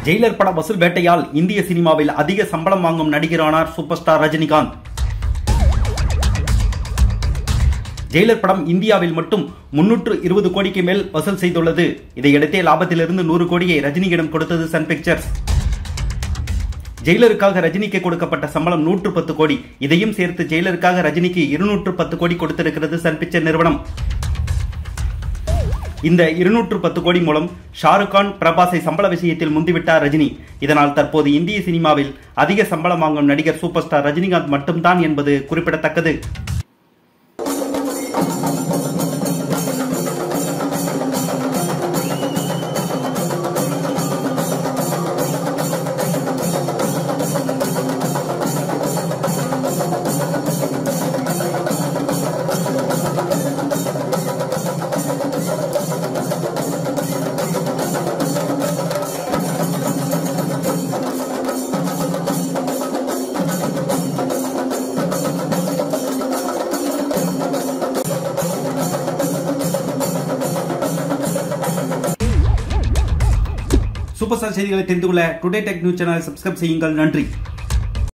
Jailer பட வசூல் வேட்டையால் இந்திய சினிமாவில் அதிக சம்பளம் வாங்கும் நடிகரானார் சூப்பர் ஸ்டார் ரஜினிகாந்த் ஜெயிலர் படம் இந்தியாவில் மட்டும் முன்னூற்று இருபது கோடிக்கு மேல் வசூல் செய்துள்ளது இதையடுத்தே லாபத்திலிருந்து நூறு கோடியை ரஜினியிடம் கொடுத்தது சன் பிக்சர்ஸ் ஜெயிலருக்காக ரஜினிக்கு கொடுக்கப்பட்ட சம்பளம் நூற்று பத்து கோடி இதையும் சேர்த்து ஜெயிலருக்காக ரஜினிக்கு இருநூற்று பத்து கோடி கொடுத்திருக்கிறது சன் பிக்சர் நிறுவனம் இந்த இருநூற்று பத்து கோடி மூலம் ஷாருக் கான் பிரபாஸை சம்பள விஷயத்தில் முந்திவிட்டார் ரஜினி இதனால் தற்போது இந்திய சினிமாவில் அதிக சம்பளம் வாங்கும் நடிகர் சூப்பர் ஸ்டார் ரஜினிகாந்த் மட்டும்தான் என்பது குறிப்பிடத்தக்கது சூப்பர் ஸ்டார் செய்திகளை தெரிந்து கொள்ள டுடே டெக் நியூஸ் சேனலை சப்ஸ்கிரைப் செய்யுங்கள் நன்றி